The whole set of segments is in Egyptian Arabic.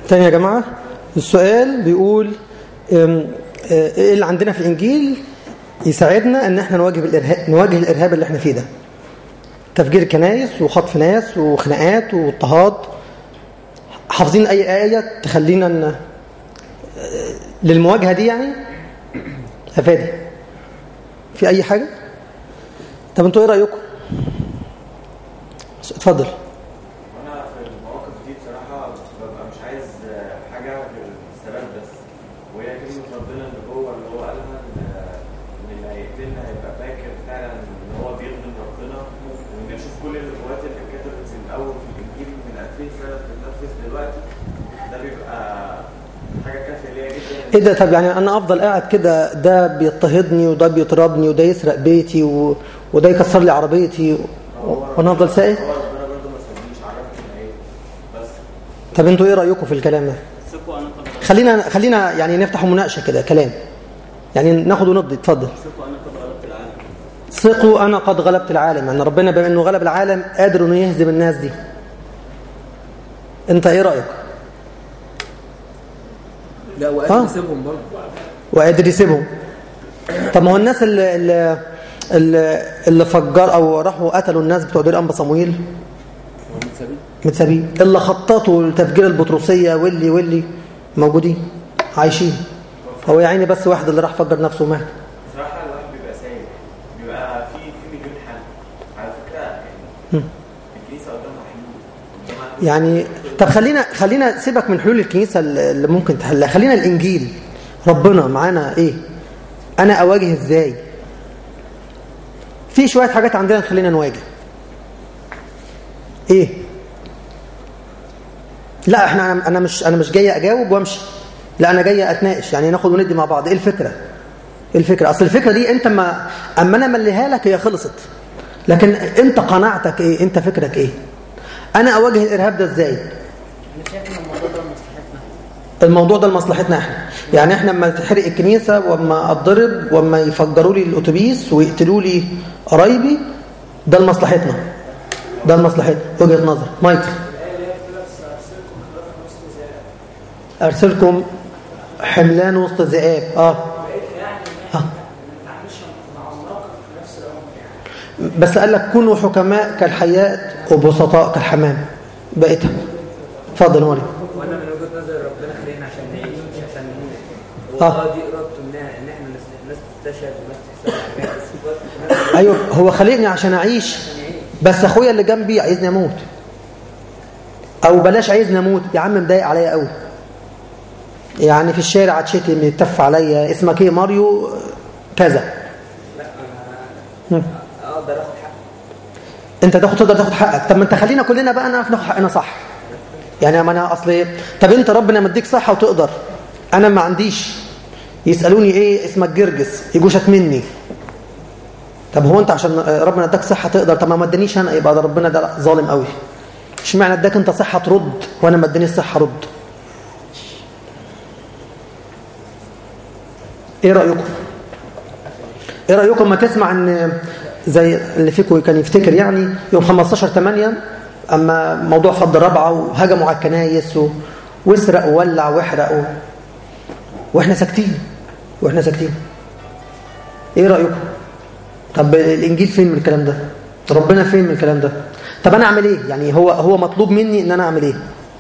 تاني يا جماعة السؤال بيقول ام، اه، ايه اللي عندنا في الانجيل يساعدنا ان احنا نواجه الارهاب نواجه الارهاب اللي احنا فيه ده تفجير الكنايس وخطف ناس وخناقات واضطهاد حافظين اي آية تخلينا ن... اه، للمواجهة دي يعني افادي في اي حاجة طب انتوا ايه رأيكم اتفضل وانا في المواقف دي بصراحه ببقى مش عايز حاجه غير الثبات بس وهي كلمه ربنا اللي هو اللي هو قالها ان ان اللي هيقتلنا هيبقى فاكر فعلا ان هو بيخدم ربنا ونشوف كل النبوات اللي اتكتبت من الاول في الانجيل من 2000 سنه بتتنفذ دلوقتي ده بيبقى حاجه كافيه ليا جدا ايه ده طب يعني انا افضل قاعد كده ده بيضطهدني وده بيضربني وده يسرق بيتي و... وده يكسر لي عربيتي و... وانا افضل سايق هو ربنا برضه ما سابنيش عرفني ايه بس طب انتوا ايه رايكم في الكلام ده ثقوا انا قد خلينا خلينا يعني نفتح مناقشه كده كلام يعني ناخد وندي اتفضل ثقوا انا قد غلبت العالم ثقوا انا قد غلبت العالم يعني ربنا بما انه غلب العالم قادر انه يهزم الناس دي انت ايه رايك لا آه. وقال يسيبهم برضه وقادر يسيبهم طب ما هو الناس اللي اللي, اللي, اللي فجر او راحوا قتلوا الناس بتوع دير انبا صمويل هو متسابين متسابين اللي خططوا لتفجير البطرسيه واللي واللي موجودين عايشين هو يا عيني بس واحد اللي راح فجر نفسه ومات بصراحة الواحد بيبقى سايب بيبقى في في مليون حل على فكرة يعني الكنيسة قدامها حلول قدامها حلول. يعني طب خلينا خلينا سيبك من حلول الكنيسه اللي ممكن تحلها خلينا الانجيل ربنا معانا ايه انا اواجه ازاي في شويه حاجات عندنا تخلينا نواجه ايه لا احنا انا أنا مش انا مش جاي اجاوب وامشي لا انا جاي اتناقش يعني ناخد وندي مع بعض ايه الفكره ايه الفكره اصل الفكره دي انت ما اما انا مليها لك هي خلصت لكن انت قناعتك ايه انت فكرك ايه انا اواجه الارهاب ده ازاي انا شايف ان الموضوع ده لمصلحتنا الموضوع ده لمصلحتنا احنا يعني احنا لما تحرق الكنيسه واما اتضرب واما يفجروا لي الاتوبيس ويقتلوا لي قرايبي ده لمصلحتنا ده لمصلحتنا وجهه نظر مايكل ارسلكم حملان وسط ذئاب اه آه. بس قال لك كونوا حكماء كالحيات وبسطاء كالحمام بقيتها اتفضل يا مريم وانا من وجهه نظري ربنا خلينا عشان نعيش مش عشان نموت آه. هو اه دي ارادته ان ان احنا نس- الناس تستشهد والناس تحصل حاجات بس في وقت- في نفس الوقت ايوه هو خلقني عشان اعيش بس اخويا اللي جنبي عايزني اموت او بلاش عايزني اموت يا عم مضايق عليا قوي يعني في الشارع اتشتم يتف عليا اسمك ايه ماريو كذا لا انا اقدر اخد حقي انت تاخد تقدر تاخد حقك طب ما انت خلينا كلنا بقى نعرف ناخد حقنا صح يعني ما انا اصل إيه؟ طب انت ربنا مديك صحه وتقدر انا ما عنديش يسالوني ايه اسمك جرجس يجوا شتمني طب هو انت عشان ربنا اداك صحه تقدر طب ما ما ادانيش انا يبقى ده ربنا ده ظالم قوي اشمعنى اداك انت صحه ترد وانا ما ادانيش صحه رد ايه رايكم ايه رايكم ما تسمع ان زي اللي فيكم كان يفتكر يعني يوم 15 8 اما موضوع فض الرابعه وهجموا على الكنايس و... واسرق وولع واحرق و... واحنا ساكتين واحنا ساكتين ايه رايكم طب الانجيل فين من الكلام ده ربنا فين من الكلام ده طب انا اعمل ايه يعني هو هو مطلوب مني ان انا اعمل ايه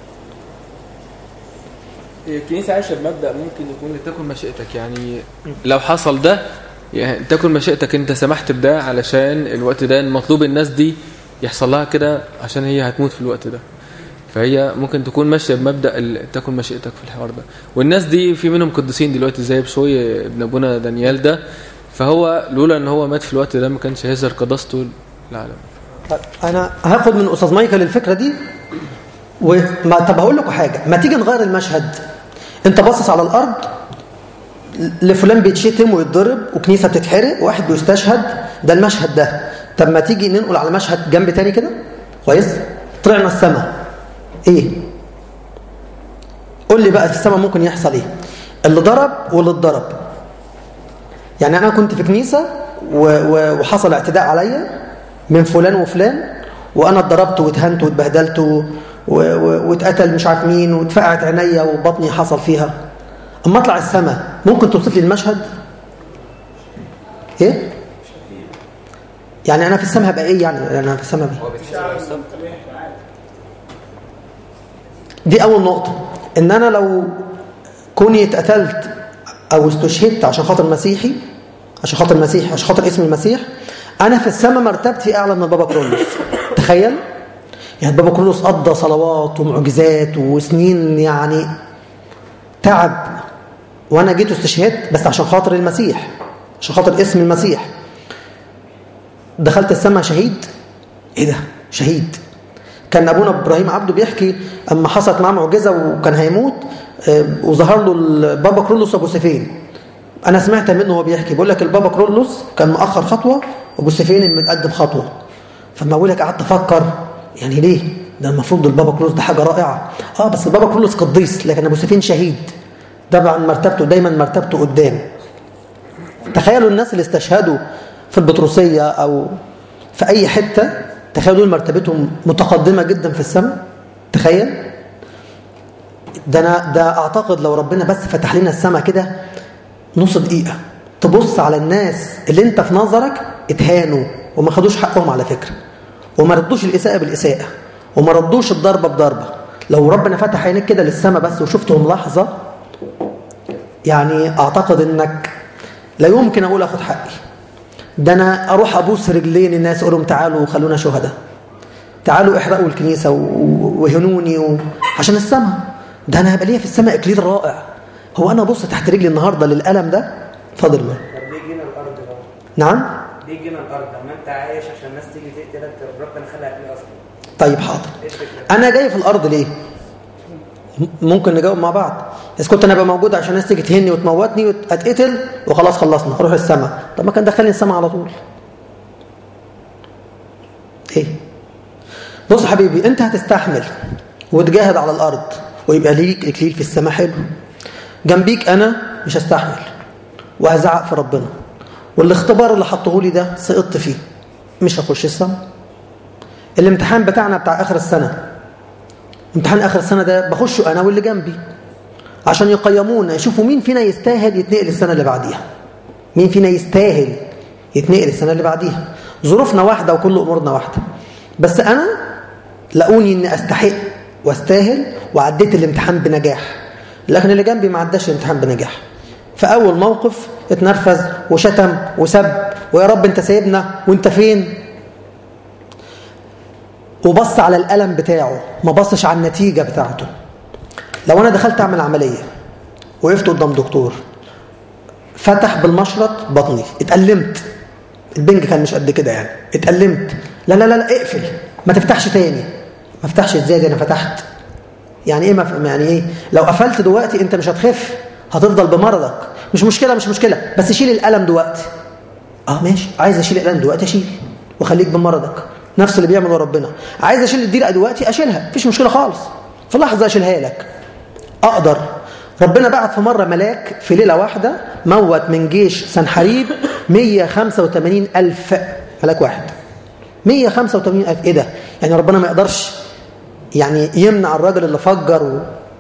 الكنيسة عايشة بمبدأ ممكن يكون لتكن مشيئتك يعني لو حصل ده يعني تكن مشيئتك انت سمحت بده علشان الوقت ده المطلوب الناس دي يحصل لها كده عشان هي هتموت في الوقت ده فهي ممكن تكون ماشية بمبدأ ال- تكن مشيئتك في الحوار ده والناس دي في منهم قديسين دلوقتي زي بشوي ابن ابونا دانيال ده فهو لولا ان هو مات في الوقت ده ما كانش هيظهر قداسته للعالم طب انا هاخد من استاذ مايكل الفكره دي وما طب هقول لكم حاجه ما تيجي نغير المشهد انت باصص على الارض لفلان بيتشتم ويتضرب وكنيسه بتتحرق وواحد بيستشهد ده المشهد ده طب ما تيجي ننقل على مشهد جنب تاني كده كويس طلعنا السماء ايه قول لي بقى في السماء ممكن يحصل ايه اللي ضرب واللي اتضرب يعني انا كنت في كنيسه و... و... وحصل اعتداء عليا من فلان وفلان وانا اتضربت واتهنت واتبهدلت و... و... و... واتقتل مش عارف مين واتفقعت عينيا وبطني حصل فيها اما اطلع السماء ممكن توصف لي المشهد ايه يعني انا في السماء هبقى ايه يعني انا في السماء ايه دي اول نقطه ان انا لو كوني اتقتلت او استشهدت عشان خاطر مسيحي عشان خاطر مسيحي عشان خاطر اسم المسيح انا في السماء مرتبتي اعلى من البابا كرولوس تخيل يعني البابا كرولوس قضى صلوات ومعجزات وسنين يعني تعب وانا جيت استشهدت بس عشان خاطر المسيح عشان خاطر اسم المسيح دخلت السماء شهيد ايه ده شهيد كان ابونا ابراهيم عبده بيحكي اما حصلت معاه معجزه وكان هيموت آه، وظهر له البابا كرولوس ابو سيفين انا سمعت منه وهو بيحكي بيقول لك البابا كرولوس كان مؤخر خطوه وابو سيفين المتقدم خطوه فما اقول لك قعدت افكر يعني ليه ده المفروض البابا كرولوس ده حاجه رائعه اه بس البابا كرولوس قديس لكن ابو سيفين شهيد طبعا مرتبته دايما مرتبته قدام تخيلوا الناس اللي استشهدوا في البطرسيه او في اي حته تخيلوا دول مرتبتهم متقدمه جدا في السماء تخيل ده انا ده اعتقد لو ربنا بس فتح لنا السماء كده نص دقيقه تبص على الناس اللي انت في نظرك اتهانوا وما خدوش حقهم على فكره وما ردوش الاساءه بالاساءه وما ردوش الضربه بضربه لو ربنا فتح عينيك كده للسماء بس وشفتهم لحظه يعني اعتقد انك لا يمكن اقول اخد حقي ده انا اروح ابوس رجلين الناس اقول لهم تعالوا خلونا شهداء تعالوا احرقوا الكنيسه و- وهنوني و... عشان السماء ده انا هيبقى ليا في السماء اكليل رائع هو انا ابص تحت رجلي النهارده للالم ده فاضل ما طب ليه جينا الارض بقى؟ نعم ليه جينا الارض؟ ما انت عايش عشان الناس تيجي تقتلك ربنا خلقك ليه اصلا؟ طيب حاضر ايه الفكره؟ انا جاي في الارض ليه م- ممكن نجاوب مع بعض اذا كنت انا ابقى موجود عشان الناس تيجي تهني وتموتني واتقتل وخلاص خلصنا اروح السماء طب ما كان دخلني السماء على طول ايه بص يا حبيبي انت هتستحمل وتجاهد على الارض ويبقى ليك اكليل في السماء حلو جنبيك انا مش هستحمل وهزعق في ربنا والاختبار اللي حطه لي ده سقطت فيه مش هخش السماء الامتحان بتاعنا بتاع اخر السنه امتحان اخر السنه ده بخشه انا واللي جنبي عشان يقيمونا يشوفوا مين فينا يستاهل يتنقل السنه اللي بعديها مين فينا يستاهل يتنقل السنه اللي بعديها ظروفنا واحده وكل امورنا واحده بس انا لقوني اني استحق واستاهل وعديت الامتحان بنجاح لكن اللي جنبي ما عداش الامتحان بنجاح فاول موقف اتنرفز وشتم وسب ويا رب انت سايبنا وانت فين وبص على الألم بتاعه ما بصش على النتيجة بتاعته لو أنا دخلت أعمل عملية وقفت قدام دكتور فتح بالمشرط بطني اتألمت البنج كان مش قد كده يعني اتألمت لا لا لا لا اقفل ما تفتحش تاني ما افتحش ازاي ده انا فتحت يعني ايه ما ف- يعني ايه لو قفلت دلوقتي انت مش هتخف هتفضل بمرضك مش مشكله مش مشكله بس شيل الالم دلوقتي اه ماشي عايز اشيل الالم دلوقتي اشيل وخليك بمرضك نفس اللي بيعمله ربنا عايز اشيل الضيقه دلوقتي اشيلها مفيش مشكله خالص في لحظه اشيلها لك اقدر ربنا بعت في مره ملاك في ليله واحده موت من جيش سنحريب 185 الف ملاك واحد 185 الف ايه ده يعني ربنا ما يقدرش يعني يمنع الراجل اللي فجر و...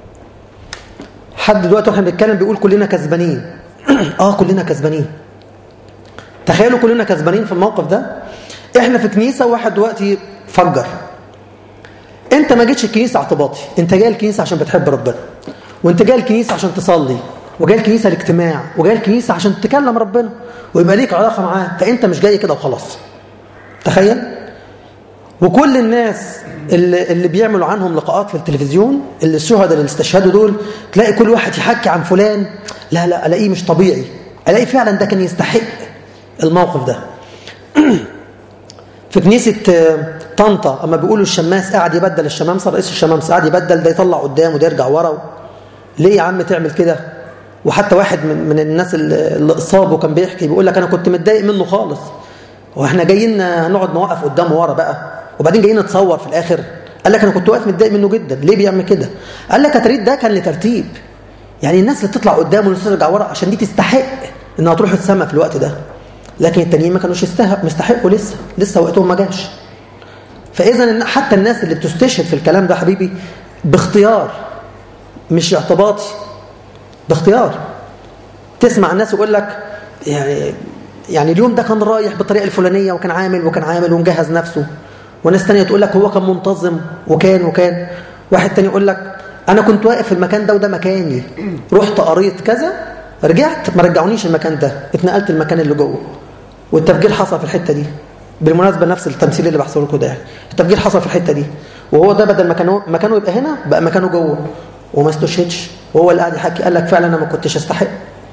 حد دلوقتي واحنا بنتكلم بيقول كلنا كسبانين اه كلنا كسبانين تخيلوا كلنا كسبانين في الموقف ده احنا في كنيسه واحد دلوقتي فجر انت ما جيتش الكنيسه اعتباطي انت جاي الكنيسه عشان بتحب ربنا وانت جاي الكنيسه عشان تصلي وجاي الكنيسه الاجتماع وجاي الكنيسه عشان تكلم ربنا ويبقى ليك علاقه معاه فانت مش جاي كده وخلاص تخيل وكل الناس اللي, اللي بيعملوا عنهم لقاءات في التلفزيون اللي الشهداء اللي استشهدوا دول تلاقي كل واحد يحكي عن فلان لا لا الاقيه مش طبيعي الاقي فعلا ده كان يستحق الموقف ده في كنيسة آه، طنطا اما بيقولوا الشماس قاعد يبدل الشمامسه رئيس الشمامسه قاعد يبدل ده يطلع قدام وده يرجع ورا ليه يا عم تعمل كده وحتى واحد من, من الناس اللي اللي اصابه كان بيحكي بيقول لك انا كنت متضايق منه خالص واحنا جايين نقعد نوقف قدامه ورا بقى وبعدين جايين نتصور في الاخر قال لك انا كنت واقف متضايق منه جدا ليه بيعمل كده قال لك يا تريد ده كان لترتيب يعني الناس اللي بتطلع قدامه والناس اللي ترجع ورا عشان دي تستحق انها تروح السما في الوقت ده لكن التانيين ما كانوش يستحق مستحقوا لسه لسه وقتهم ما جاش فاذا إن حتى الناس اللي بتستشهد في الكلام ده حبيبي باختيار مش اعتباطي باختيار تسمع الناس يقول لك يعني يعني اليوم ده كان رايح بالطريقه الفلانيه وكان عامل وكان عامل ومجهز نفسه وناس تانية تقول لك هو كان منتظم وكان وكان واحد تاني يقول لك انا كنت واقف في المكان ده وده مكاني رحت قريت كذا رجعت ما رجعونيش المكان ده اتنقلت المكان اللي جوه والتفجير حصل في الحته دي بالمناسبه نفس التمثيل اللي بحصل لكم ده يعني التفجير حصل في الحته دي وهو ده بدل مكانه مكانه يبقى هنا بقى مكانه جوه وما استشهدش وهو اللي قاعد يحكي قال لك فعلا انا ما كنتش استحق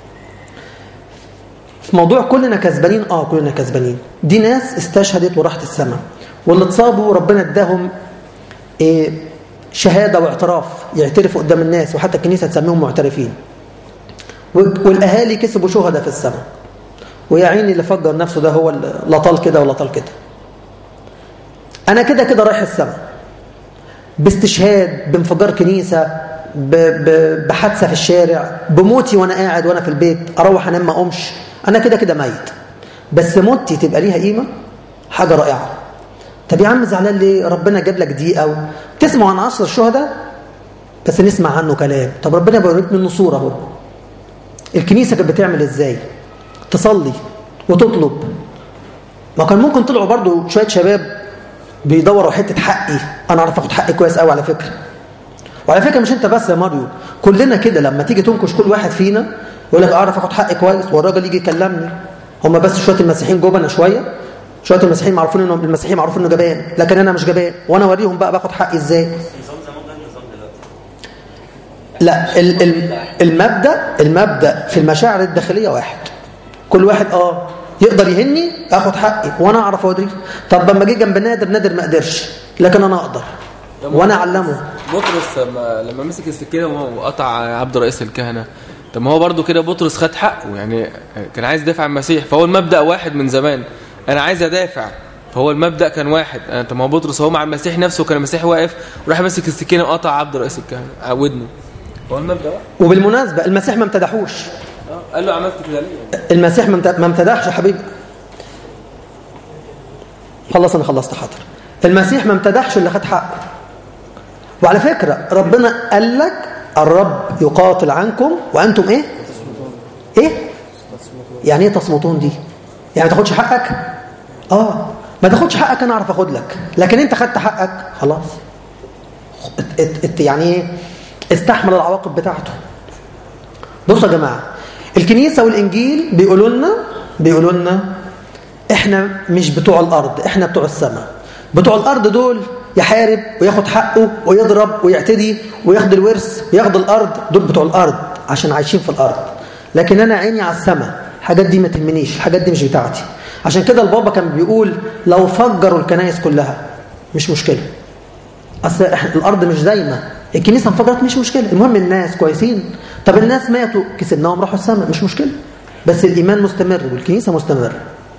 في موضوع كلنا كسبانين اه كلنا كسبانين دي ناس استشهدت وراحت السماء واللي اتصابوا ربنا اداهم إيه شهاده واعتراف يعترفوا قدام الناس وحتى الكنيسه تسميهم معترفين والاهالي كسبوا شهداء في السماء ويا عيني اللي فجر نفسه ده هو اللي لا طال كده ولا طال كده انا كده كده رايح السماء باستشهاد بانفجار كنيسه ب- ب- بحادثه في الشارع بموتي وانا قاعد وانا في البيت اروح انام ما اقومش انا كده كده ميت بس موتي تبقى ليها قيمه حاجه رائعه طب يا عم زعلان ليه ربنا جاب لك دقيقه تسمع عن عشر الشهداء بس نسمع عنه كلام طب ربنا بيوريك منه صوره اهو الكنيسه كانت بتعمل ازاي تصلي وتطلب ما كان ممكن طلعوا برضو شويه شباب بيدوروا حته حقي انا اعرف اخد حقي كويس قوي على فكره وعلى فكره مش انت بس يا ماريو كلنا كده لما تيجي تنكش كل واحد فينا يقول لك اعرف اخد حقي كويس والراجل يجي يكلمني هم بس شويه المسيحيين جبنه شويه شويه المسيحيين معروفين انهم المسيحيين معروف انه جبان لكن انا مش جبان وانا اوريهم بقى باخد حقي ازاي نظام زمان غير نظام دلوقتي لا ال- ال- المبدا المبدا في المشاعر الداخليه واحد كل واحد اه يقدر يهني اخد حقي وانا اعرف اوريه طب لما جه جنب نادر نادر ما قدرش لكن انا اقدر وانا اعلمه بطرس لما لما مسك السكينه وقطع عبد رئيس الكهنه طب ما هو برضو كده بطرس خد حقه يعني كان عايز يدافع عن المسيح فهو المبدا واحد من زمان انا عايز ادافع فهو المبدا كان واحد أنا- طب ما هو بطرس هو مع المسيح نفسه كان المسيح واقف وراح مسك السكينه وقطع عبد رئيس الكهنه عودنه هو المبدا واحد وبالمناسبه المسيح ما امتدحوش آه، قال له عملت كده ليه المسيح ما امت- ما امتدحش يا حبيبي خلص انا خلصت حاضر المسيح ما امتدحش اللي خد حقه وعلى فكره ربنا قال لك الرب يقاتل عنكم وانتم ايه ايه يعني ايه تصمتون دي يعني ما تاخدش حقك اه ما تاخدش حقك انا اعرف اخد لك لكن انت خدت حقك خلاص ات- ات- ات- يعني ايه استحمل العواقب بتاعته بصوا يا جماعه الكنيسه والانجيل بيقولوا لنا بيقولوا لنا احنا مش بتوع الارض احنا بتوع السماء بتوع الارض دول يحارب وياخد حقه ويضرب ويعتدي وياخد الورث وياخد الارض دول بتوع الارض عشان عايشين في الارض لكن انا عيني على السماء الحاجات دي ما تهمنيش الحاجات دي مش بتاعتي عشان كده البابا كان بيقول لو فجروا الكنائس كلها مش مشكله اصل إحنا- الارض مش دايمه الكنيسه انفجرت مش مشكله المهم الناس كويسين طب الناس ماتوا كسبناهم راحوا السماء مش مشكله بس الايمان مستمر والكنيسه مستمر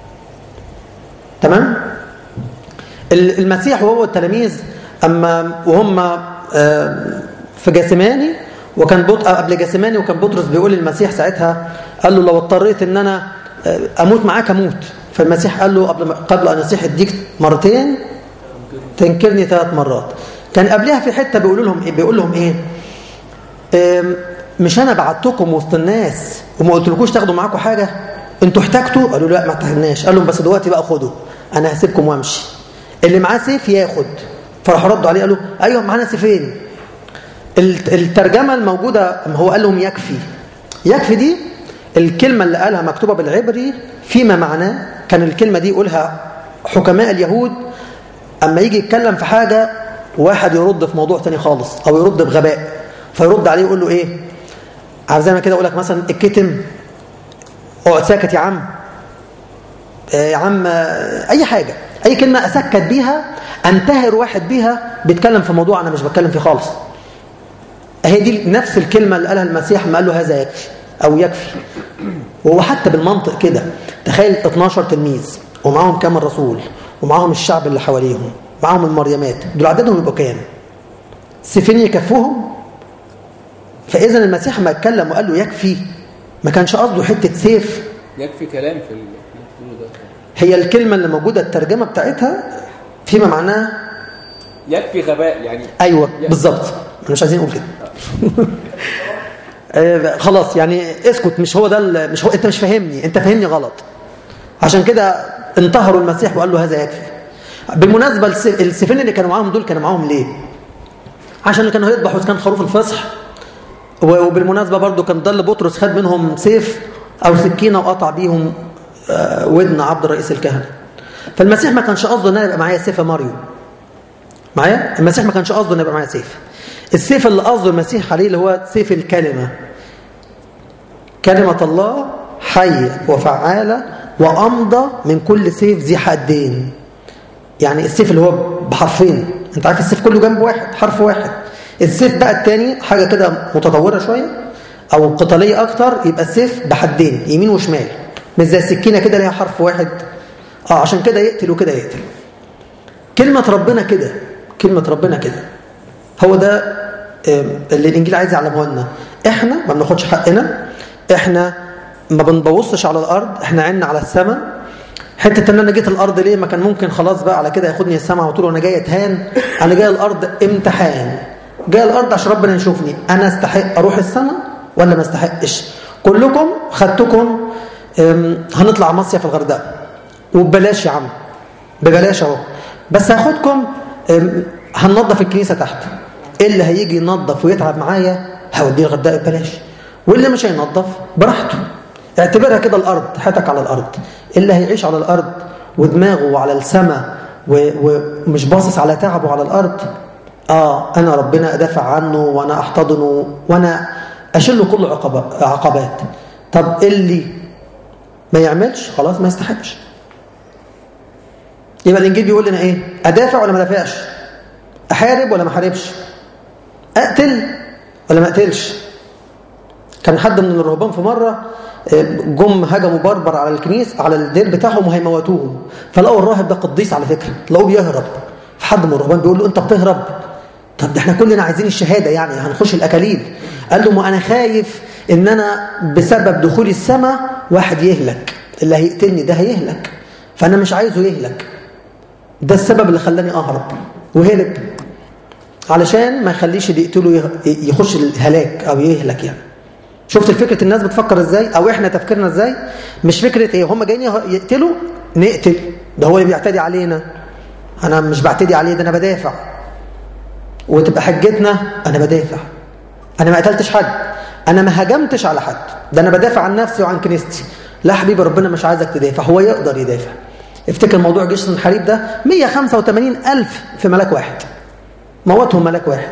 تمام ال- المسيح وهو التلاميذ اما وهم آه، في جاسماني وكان بط... قبل جاسماني وكان بطرس بيقول للمسيح ساعتها قال له لو اضطريت ان انا آه، اموت معاك اموت فالمسيح قال له قبل ما... قبل ان اصيح اديك مرتين تنكرني ثلاث مرات كان قبلها في حته بيقول لهم ايه بيقول لهم ايه آم، مش انا بعتكم وسط الناس وما قلتلكوش تاخدوا معاكم حاجه انتوا احتاجتوا قالوا لا ما احتاجناش قال لهم بس دلوقتي بقى خدوا انا هسيبكم وامشي اللي معاه سيف ياخد فراحوا ردوا عليه قالوا ايوه معانا سيفين الت- الترجمه الموجوده ما هو قال لهم يكفي يكفي دي الكلمه اللي قالها مكتوبه بالعبري فيما معناه كان الكلمه دي يقولها حكماء اليهود اما يجي يتكلم في حاجه واحد يرد في موضوع تاني خالص او يرد بغباء فيرد عليه يقول له ايه عارف زي ما كده اقول لك مثلا الكتم اقعد ساكت يا عم آه يا عم آه، اي حاجه اي كلمه اسكت بيها انتهر واحد بيها بيتكلم في موضوع انا مش بتكلم فيه خالص هي دي نفس الكلمه اللي قالها المسيح ما قال له هذا يكفي او يكفي وهو حتى بالمنطق كده تخيل 12 تلميذ ومعاهم كام الرسول ومعاهم الشعب اللي حواليهم معاهم المريمات دول عددهم يبقوا كام سيفين يكفوهم فاذا المسيح ما اتكلم وقال له يكفي ما كانش قصده حته سيف يكفي كلام في ال- في اللي بتقوله ده هي الكلمه اللي موجوده الترجمه بتاعتها فيما معناه يكفي غباء يعني ايوه بالظبط احنا مش عايزين نقول كده آه، خلاص يعني اسكت مش هو ده ال- مش هو انت مش فاهمني انت فاهمني غلط عشان كده انتهروا المسيح وقال له هذا يكفي بالمناسبه الس- السيفين اللي كانوا معاهم دول كانوا معاهم ليه عشان اللي كانوا هيذبحوا كان خروف الفصح و- وبالمناسبه برضو كان ده اللي بطرس خد منهم سيف او سكينه وقطع بيهم آه، ودن عبد رئيس الكهنه فالمسيح ما كانش قصده ان انا يبقى معايا سيف يا ماريو معايا المسيح ما كانش قصده ان يبقى معايا سيف السيف اللي قصده المسيح عليه اللي هو سيف الكلمه كلمه الله حيه وفعاله وامضى من كل سيف ذي حدين يعني السيف اللي هو بحرفين انت عارف السيف كله جنب واحد حرف واحد السيف بقى التاني حاجه كده متطوره شويه او قتاليه اكتر يبقى السيف بحدين يمين وشمال مش زي السكينه كده ليها حرف واحد اه عشان كده يقتل وكده يقتل كلمه ربنا كده كلمه ربنا كده هو ده آم، اللي الانجيل عايز يعلمه لنا احنا ما بناخدش حقنا احنا ما بنبوظش على الارض احنا عيننا على السماء حته ان انا جيت الارض ليه ما كان ممكن خلاص بقى على كده ياخدني السماء على طول وانا جاي اتهان انا جاي الارض امتحان جاي الارض عشان ربنا يشوفني انا استحق اروح السماء ولا ما استحقش كلكم خدتكم أم، هنطلع مصيف في الغردقه وببلاش يا عم ببلاش اهو بس هاخدكم أم، هننظف الكنيسه تحت اللي هيجي ينظف ويتعب معايا هوديه الغردقه ببلاش واللي مش هينظف براحته اعتبرها كده الارض حياتك على الارض اللي هيعيش على الارض ودماغه على السماء و- ومش باصص على تعبه على الارض اه انا ربنا ادافع عنه وانا احتضنه وانا اشيل له كل عقبة- عقبات طب اللي ما يعملش خلاص ما يستحقش يبقى الانجيل بيقول لنا ايه ادافع ولا ما ادافعش احارب ولا ما احاربش اقتل ولا ما اقتلش كان حد من الرهبان في مره آه، جم هجموا بربر على الكنيس على الدير بتاعهم وهيموتوهم فلقوا الراهب ده قديس على فكره لقوه بيهرب فحد من الرهبان بيقول له انت بتهرب طب ده احنا كلنا عايزين الشهاده يعني هنخش الاكاليل قال له ما انا خايف ان انا بسبب دخولي السماء واحد يهلك اللي هيقتلني ده هيهلك فانا مش عايزه يهلك ده السبب اللي خلاني اهرب وهرب علشان ما يخليش اللي يقتله يه- يخش الهلاك او يهلك يعني شفت فكره الناس بتفكر ازاي او احنا تفكيرنا ازاي مش فكره ايه هم جايين يه- يقتلوا نقتل ده هو اللي بيعتدي علينا انا مش بعتدي عليه ده انا بدافع وتبقى حجتنا انا بدافع انا ما قتلتش حد انا ما هجمتش على حد ده انا بدافع عن نفسي وعن كنيستي لا حبيبي ربنا مش عايزك تدافع هو يقدر يدافع افتكر موضوع جيش الحريب ده 185 ألف في ملاك واحد موتهم ملاك واحد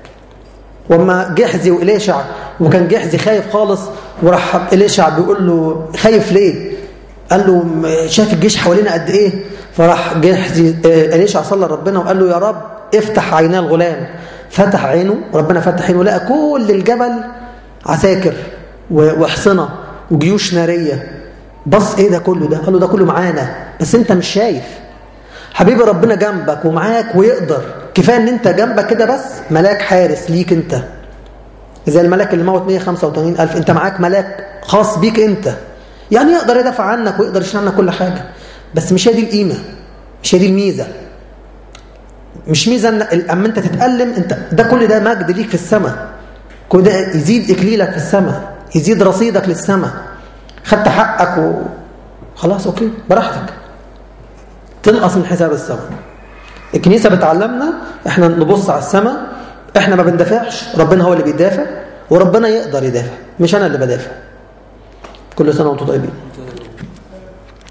وما جحزي وإليشع وكان جحزي خايف خالص وراح إليشع بيقول له خايف ليه قال له م- شاف الجيش حوالينا قد ايه فراح جحزي آه، إليشع صلى ربنا وقال له يا رب افتح عينا الغلام فتح عينه ربنا فتح عينه لقى كل الجبل عساكر و- وحصنة وجيوش نارية بص ايه ده كله ده قال له ده كله معانا بس انت مش شايف حبيبي ربنا جنبك ومعاك ويقدر كفايه ان انت جنبك كده بس ملاك حارس ليك انت زي الملاك اللي موت 185 ألف انت معاك ملاك خاص بيك انت يعني يقدر يدافع عنك ويقدر يشيل عنك كل حاجه بس مش هي دي القيمه مش هي دي الميزه مش ميزه ان اما انت تتالم انت ده كل ده مجد ليك في السماء كل ده يزيد اكليلك في السماء يزيد رصيدك للسماء خدت حقك و... خلاص اوكي براحتك تنقص من حساب السماء الكنيسه بتعلمنا احنا نبص على السماء احنا ما بندافعش ربنا هو اللي بيدافع وربنا يقدر يدافع مش انا اللي بدافع كل سنه وانتم طيبين